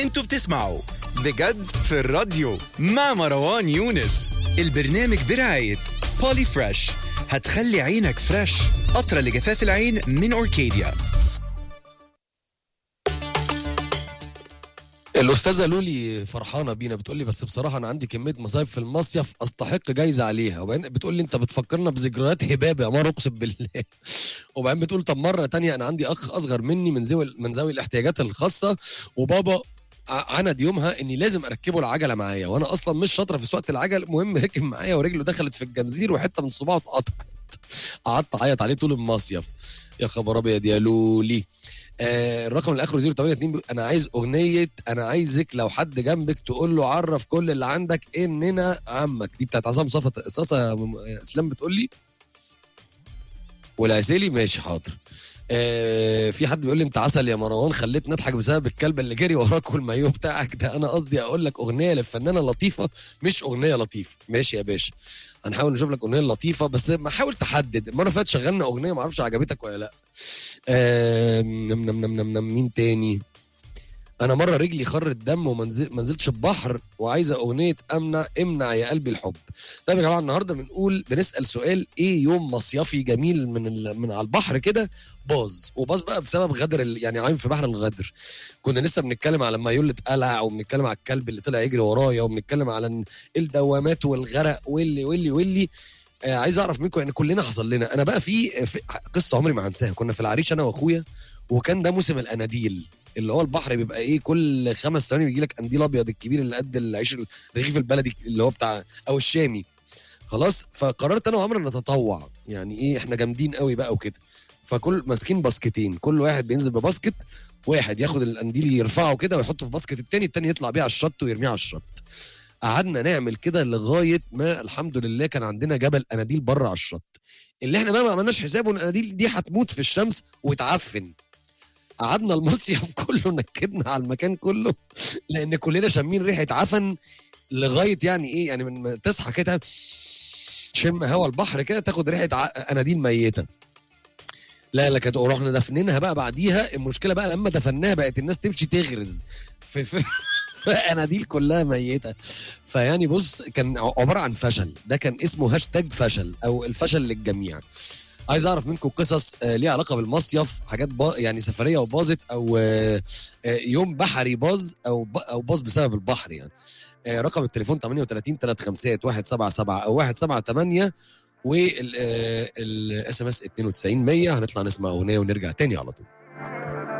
انتوا بتسمعوا بجد في الراديو مع مروان يونس البرنامج برعاية بولي فريش هتخلي عينك فريش قطرة لجفاف العين من أوركيديا الاستاذه لولي فرحانه بينا بتقول لي بس بصراحه انا عندي كميه مصايب في المصيف استحق جايزه عليها وبعدين بتقول لي انت بتفكرنا بذكريات هباب يا مار اقسم بالله وبعدين بتقول طب مره تانية انا عندي اخ اصغر مني من ذوي من ذوي الاحتياجات الخاصه وبابا ع- عند يومها اني لازم اركبه العجله معايا وانا اصلا مش شاطره في سواقه العجل المهم ركب معايا ورجله دخلت في الجنزير وحته من صباعه اتقطعت قعدت اعيط عليه طول المصيف يا خبر ابيض يا لولي آه الرقم اللي اخره 082 بيقول انا عايز اغنيه انا عايزك لو حد جنبك تقول له عرف كل اللي عندك اننا عمك دي بتاعت عصام صفا صاصه يا م- يا اسلام بتقول لي والعسيلي ماشي حاضر آه في حد بيقول لي انت عسل يا مروان خليتني اضحك بسبب الكلب اللي جري وراك والمايو بتاعك ده انا قصدي اقول لك اغنيه للفنانه لطيفه مش اغنيه لطيفه ماشي يا باشا هنحاول نشوف لك اغنيه لطيفه بس ما حاول تحدد المره اللي فاتت شغلنا اغنيه ما اعرفش عجبتك ولا لا آه، نم نم نم نم نم مين تاني انا مره رجلي خرت دم وما نزل- ما نزلتش البحر وعايزه اغنيه امنع امنع يا قلبي الحب طيب يا جماعه النهارده بنقول بنسال سؤال ايه يوم مصيفي جميل من ال... من على البحر كده باظ وباظ بقى بسبب غدر ال... يعني عايم في بحر الغدر كنا لسه بنتكلم على لما يولد قلع وبنتكلم على الكلب اللي طلع يجري ورايا وبنتكلم على ال- الدوامات والغرق واللي واللي واللي آه عايز اعرف منكم يعني كلنا حصل لنا انا بقى في, في قصه عمري ما هنساها كنا في العريش انا واخويا وكان ده موسم الاناديل اللي هو البحر بيبقى ايه كل خمس ثواني بيجي لك قنديل ابيض الكبير اللي قد العيش الرغيف البلدي اللي هو بتاع او الشامي خلاص فقررت انا وعمرو نتطوع يعني ايه احنا جامدين قوي بقى وكده فكل ماسكين باسكتين كل واحد بينزل بباسكت واحد ياخد القنديل يرفعه كده ويحطه في باسكت التاني التاني يطلع بيه على الشط ويرميه على الشط قعدنا نعمل كده لغايه ما الحمد لله كان عندنا جبل اناديل بره على الشط اللي احنا بقى ما عملناش حسابه ان الاناديل دي هتموت في الشمس وتعفن قعدنا المصيف كله نكدنا على المكان كله لان كلنا شامين ريحه عفن لغايه يعني ايه يعني من ما تصحى كده شم هوا البحر كده تاخد ريحه ع- اناديل ميته لا لا كانت ورحنا دفنينها بقى بعديها المشكله بقى لما دفناها بقت الناس تمشي تغرز في في في اناديل كلها ميته فيعني بص كان عباره عن فشل ده كان اسمه هاشتاج فشل او الفشل للجميع عايز اعرف منكم قصص آه، ليها علاقه بالمصيف حاجات با يعني سفريه وباظت او آه، آه، يوم بحري باظ او ب- او باظ بسبب البحر يعني آه، رقم التليفون 38 35 177 او 178 والاس ام اس 92 100 هنطلع نسمع اغنيه ونرجع تاني على طول